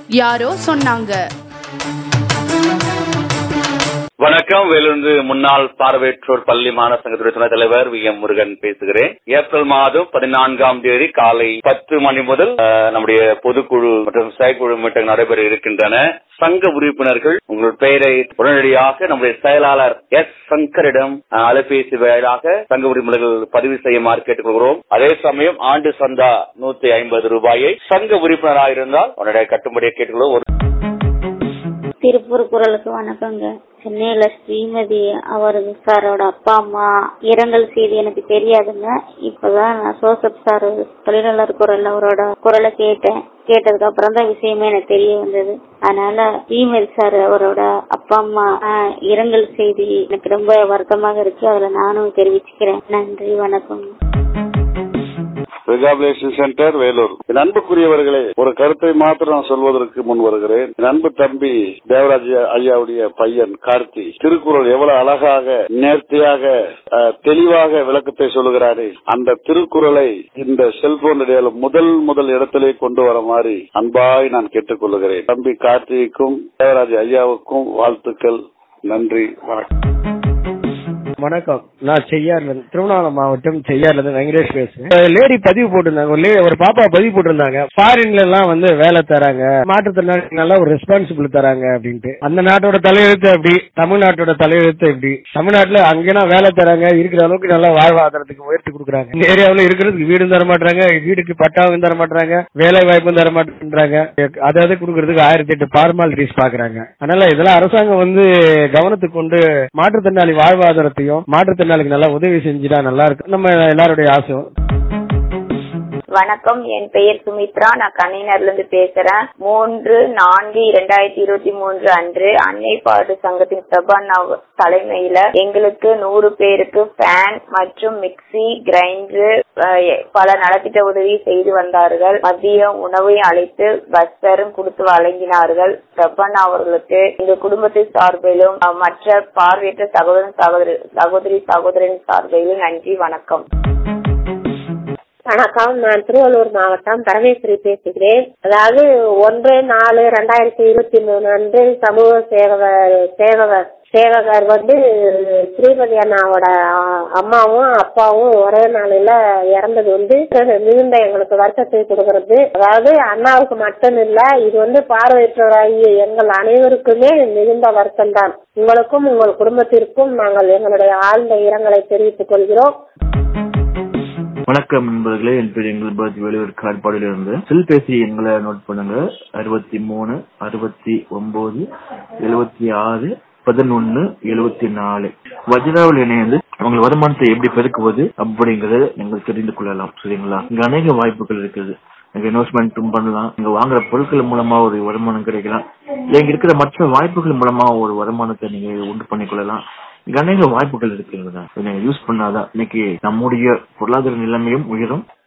யாரோ சொன்னாங்க வணக்கம் வேலூர்ந்து முன்னாள் பார்வையற்றோர் பள்ளி மாணவ சங்கத்துடைய துணைத் தலைவர் வி எம் முருகன் பேசுகிறேன் ஏப்ரல் மாதம் பதினான்காம் தேதி காலை பத்து மணி முதல் அஹ், நம்முடைய பொதுக்குழு மற்றும் செயற்குழு மீட்டிங் நடைபெற இருக்கின்றன சங்க உறுப்பினர்கள் உங்கள் பெயரை உடனடியாக நம்முடைய செயலாளர் எஸ் சங்கரிடம் அஹ், அலைபேசி வாயிலாக சங்க உறுப்பினர்கள் பதிவு செய்யுமாறு கேட்டுக்கொள்கிறோம் அதே சமயம் ஆண்டு சந்தா நூத்தி ஐம்பது ரூபாயை சங்க உறுப்பினராக இருந்தால் உடனடியாக கட்டும்படியாக கேட்டுக்கொள்வோம் ஒரு திருப்பூர் குரலுக்கு வணக்கங்க சென்னையில ஸ்ரீமதி அவருக்கு சாரோட அப்பா அம்மா இரங்கல் செய்தி எனக்கு தெரியாதுங்க இப்பதான் நான் சோசப் சார் தொழிலாளர் குரல் அவரோட குரலை கேட்டேன் கேட்டதுக்கு அப்புறம் தான் விஷயமே எனக்கு தெரிய வந்தது அதனால ஸ்ரீமதி சார் அவரோட அப்பா அம்மா ஆஹ், இரங்கல் செய்தி எனக்கு ரொம்ப வருத்தமாக இருக்கு அதுல நானும் தெரிவிச்சுக்கிறேன் நன்றி வணக்கம் ரிகாபிலேஷன் சென்டர் வேலூர் என் அன்புக்குரியவர்களே ஒரு கருத்தை மாத்திரம் நான் சொல்வதற்கு முன் வருகிறேன் என் அன்பு தம்பி தேவராஜ் ஐயாவுடைய பையன் கார்த்தி திருக்குறள் எவ்வளவு அழகாக நேர்த்தியாக அஹ், தெளிவாக விளக்கத்தை சொல்லுகிறாரே அந்த திருக்குறளை இந்த செல்போன் முதல் முதல் இடத்திலே கொண்டு வர மாதிரி அன்பாய் நான் கேட்டுக்கொள்ளுகிறேன் தம்பி கார்த்திக்கும் தேவராஜ் ஐயாவுக்கும் வாழ்த்துக்கள் நன்றி வணக்கம் வணக்கம் நான் செய்யார்ல இருந்து திருவண்ணாமலை மாவட்டம் செய்யார்ல இருந்து வெங்கடேஷ் பேசுறேன் லேடி பதிவு போட்டிருந்தாங்க ஒரு lady- ஒரு பாப்பா பதிவு போட்டிருந்தாங்க ஃபாரின்ல எல்லாம் வந்து வேலை தராங்க மாற்றுத்திறனாளிக்கு நல்லா ஒரு ரெஸ்பான்சிபிள் தராங்க அப்படின்ட்டு அந்த நாட்டோட தலையெழுத்து அப்படி தமிழ்நாட்டோட தலையெழுத்து எப்படி தமிழ்நாட்டுல அங்கேனா வேலை தராங்க இருக்கிற அளவுக்கு நல்லா வாழ்வாதாரத்துக்கு உயர்த்தி கொடுக்குறாங்க இந்த ஏரியாவுல இருக்கிறதுக்கு வீடும் தர மாட்டாங்க வீட்டுக்கு பட்டாவும் தர மாட்டாங்க வேலை வாய்ப்பும் தர மாட்டேன்றாங்க அதாவது கொடுக்கறதுக்கு ஆயிரத்தி எட்டு ஃபார்மாலிட்டிஸ் பாக்குறாங்க அதனால இதெல்லாம் அரசாங்கம் வந்து கவனத்துக்கு கொண்டு மாற்றுத்திறனாளி வாழ்வாதாரத்தையும் மாற்றுத்திறனாளிக்கு நல்லா உதவி செஞ்சுட்டா நல்லா இருக்கும் நம்ம எல்லாருடைய ஆசையும் வணக்கம் என் பெயர் சுமித்ரா நான் கணினர்ல இருந்து பேசுறேன் மூன்று நான்கு இரண்டாயிரத்தி இருபத்தி மூன்று அன்று அன்னை பாடு சங்கத்தின் பிரபா தலைமையில எங்களுக்கு நூறு பேருக்கு ஃபேன் மற்றும் மிக்சி கிரைண்டர் பல நலத்திட்ட உதவி செய்து வந்தார்கள் மதிய உணவை அழைத்து பஸ்ஸரும் கொடுத்து வழங்கினார்கள் பிரபன் அவர்களுக்கு எங்க குடும்பத்தை சார்பிலும் அஹ், மற்ற பார்வையற்ற சகோதரன் சகோதரி சகோதரி சகோதரன் சார்பிலும் நன்றி வணக்கம் வணக்கம் நான் திருவள்ளூர் மாவட்டம் பரமேஸ்வரி பேசுகிறேன் அதாவது ஒன்று நாலு ரெண்டாயிரத்தி இருபத்தி மூணு அன்று சமூக சேவகர் சேவகர் சேவகர் வந்து ஸ்ரீமதி அண்ணாவோட அ- அம்மாவும் அப்பாவும் ஒரே நாளில இறந்தது வந்து மிகுந்த எங்களுக்கு வருத்தத்தை கொடுக்கிறது அதாவது அண்ணாவுக்கு மட்டும் இல்ல இது வந்து பார்வையற்றவராகிய எங்கள் அனைவருக்குமே மிகுந்த வருத்தம் தான் உங்களுக்கும் உங்கள் குடும்பத்திற்கும் நாங்கள் எங்களுடைய ஆழ்ந்த இரங்கலை தெரிவித்துக் கொள்கிறோம் வணக்கம் நண்பர்களே என் பேர் எங்கள் பாரதி வெளியூர் காட்பாடியில இருந்து செல்பேசி எங்களை நோட் பண்ணுங்க அறுபத்தி மூணு அறுபத்தி ஒன்பது எழுபத்தி ஆறு பதினொன்னு எழுபத்தி நாலு வஜ்ராவில் இணைந்து உங்கள் வருமானத்தை எப்படி பெருக்குவது அப்படிங்கறத நீங்கள் தெரிந்து கொள்ளலாம் சரிங்களா இங்க அநேக வாய்ப்புகள் இருக்குது இங்க இன்வெஸ்ட்மெண்ட்டும் பண்ணலாம் இங்க வாங்குற பொருட்கள் மூலமா ஒரு வருமானம் கிடைக்கலாம் இல்ல இங்க இருக்கிற மற்ற வாய்ப்புகள் மூலமா ஒரு வருமானத்தை நீங்க உண்டு பண்ணிக்கொள்ளலாம் இங்க அநேக வாய்ப்புகள் இருக்குங்க இதை நீங்க யூஸ் பண்ணாதான் இன்னைக்கு நம்முடைய பொருளாதார நிலைமையும் உயரும்